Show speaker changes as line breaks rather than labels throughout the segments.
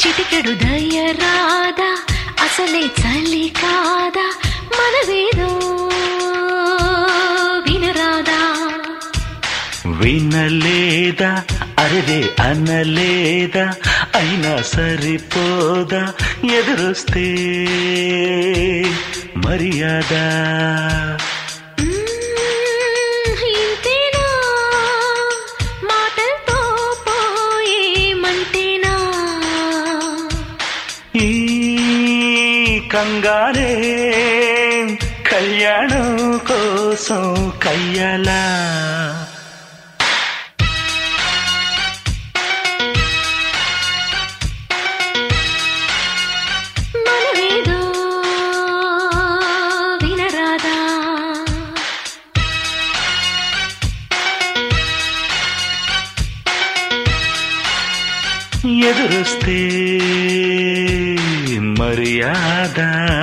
చిటికెడు దయ రాదా అసలే చలి కాదా మనవేదో వినరాదా
వినలేదా అరదే అనలేదా అయినా సరిపోదా ఎదురొస్తే మర్యాద
మ్మ్, ఇంతేనా మాటలతో పోయేమంటేనా
ఈ కంగారే కళ్యాణం కోసం కయ్యాలా
మనవేదో వినరాదా
ఎదురొస్తే మర్యాద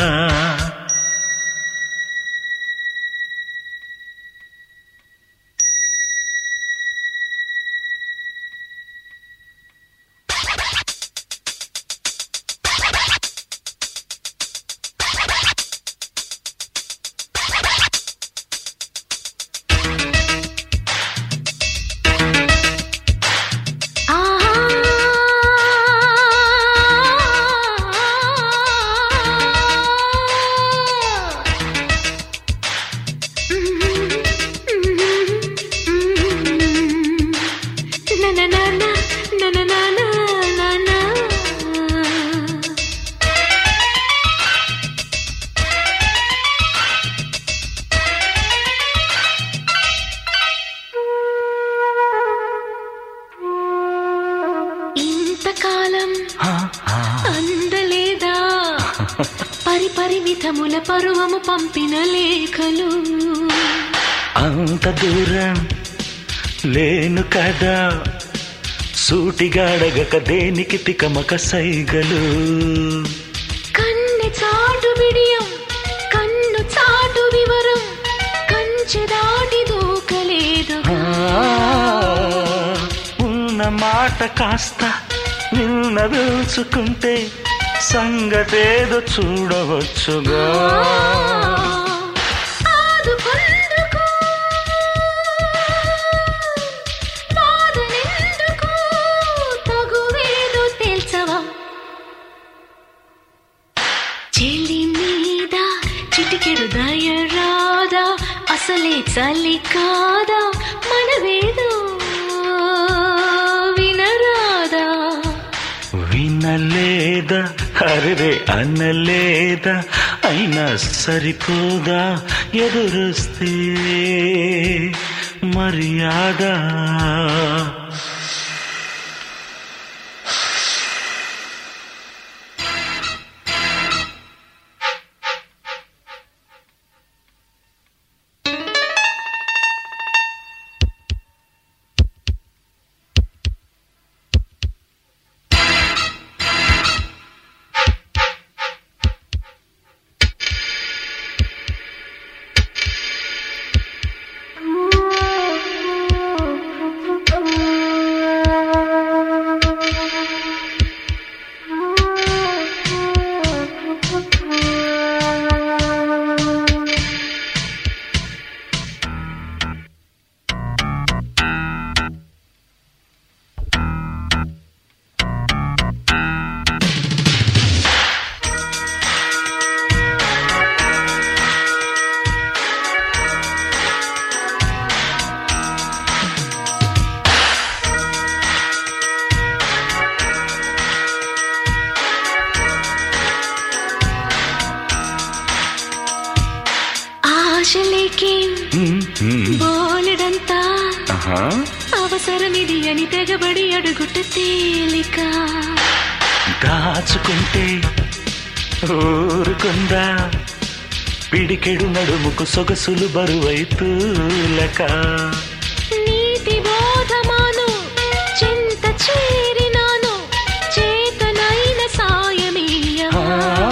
ఇంతకాలం
ఆ, ఆ.
అందలేదా పరి పరిమితముల పరువము పంపిన లేఖలు
అంత దూరం లేను కదా సూటిగాడగక దేనికి తికమక సైగలు
కన్నె చాటు బిడియం కన్ను చాటు వివరం కంచె దాటి దూకలేదు
ఆ, ఉన్న మాట కాస్త నిన్న తెలుసుకుంటే సంగతేదో చూడవచ్చుగా
ఆదుకొందుకు బాధనెందుకు తగువేదో తేల్చవా చెలి మీద చిటికెడు దయ రాదా అసలే చలి కాదా మనవేదో వినరాదా
వినలేదా అరే అనలేదా అయినా సరిపోదా ఎదురొస్తే మర్యాద
ఆశలేకే
హ్మ్, హ్మ్.
బోలెడంతా
ఆహా.
అవసరమిది అని తెగబడి అడుగుట తేలిక
దాచుకుంటే ఊరుకుందా పిడికెడు నడుముకు సొగసులు బరువైతూలక
నీతి బోధమాను చింత చేరినాను చేతనైన సాయమీయవా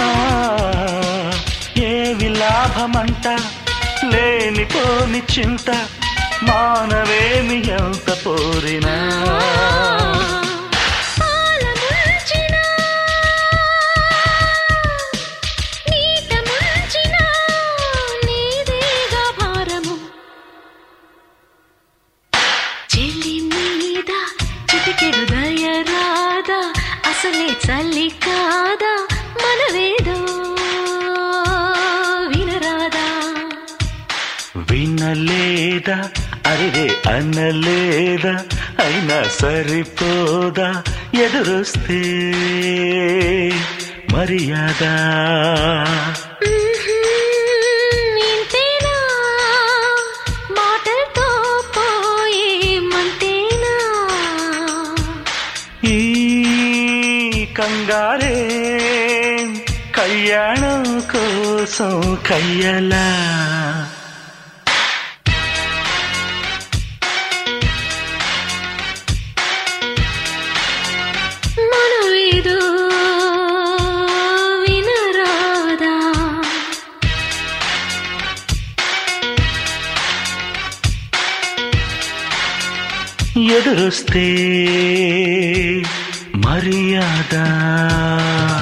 ఏవి లాభమంట లేనిపోని చింత మానవేమి ఎంత పోరినా
పాలముంచిన చిటికెడు దయ రాదా అసలే చల్లి కాదా మనవేదో వినరాదా
వినలేదా అరే అనలేదా అయినా సరిపోదా ఎదురొస్తే మర్యాద
ఇంతేనా మాటలతో పోయే మంతేనా
ఈ కంగారే కళ్యాణం కోసం కయ్యలా
మనవేదో వినరాదా
ఎదురొస్తే మర్యాద